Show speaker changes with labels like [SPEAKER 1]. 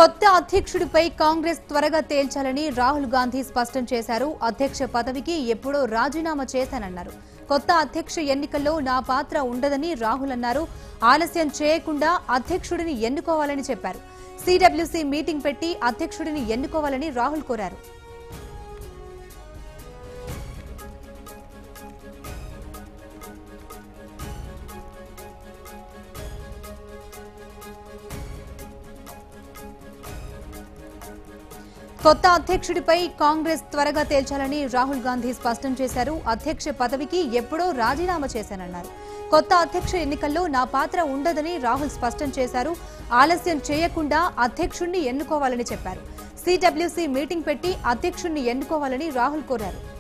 [SPEAKER 1] కొత్త అధ్యక్షుడిపై కాంగ్రెస్ త్వరగా తేల్చాలని రాహుల్ గాంధీ స్పష్టం చేశారు అధ్యక్ష పదవికి ఎప్పుడో రాజీనామా చేశానన్నారు కొత్త అధ్యక్ష ఎన్నికల్లో నా పాత్ర ఉండదని రాహుల్ అన్నారు ఆలస్యం చేయకుండా అధ్యక్షుడిని ఎన్నుకోవాలని చెప్పారు సిడబ్ల్యూసీ మీటింగ్ పెట్టి అధ్యక్షుడిని ఎన్నుకోవాలని రాహుల్ కోరారు కొత్త అధ్యక్షుడిపై కాంగ్రెస్ త్వరగా తేల్చాలని రాహుల్ గాంధీ స్పష్టం చేశారు అధ్యక్ష పదవికి ఎప్పుడో రాజీనామా చేశానన్నారు కొత్త అధ్యక్ష ఎన్నికల్లో నా పాత్ర ఉండదని రాహుల్ స్పష్టం చేశారు ఆలస్యం చేయకుండా అధ్యక్షుణ్ణి ఎన్నుకోవాలని చెప్పారు సిడబ్ల్యూసీ మీటింగ్ పెట్టి అధ్యక్షుణ్ణి ఎన్నుకోవాలని రాహుల్ కోరారు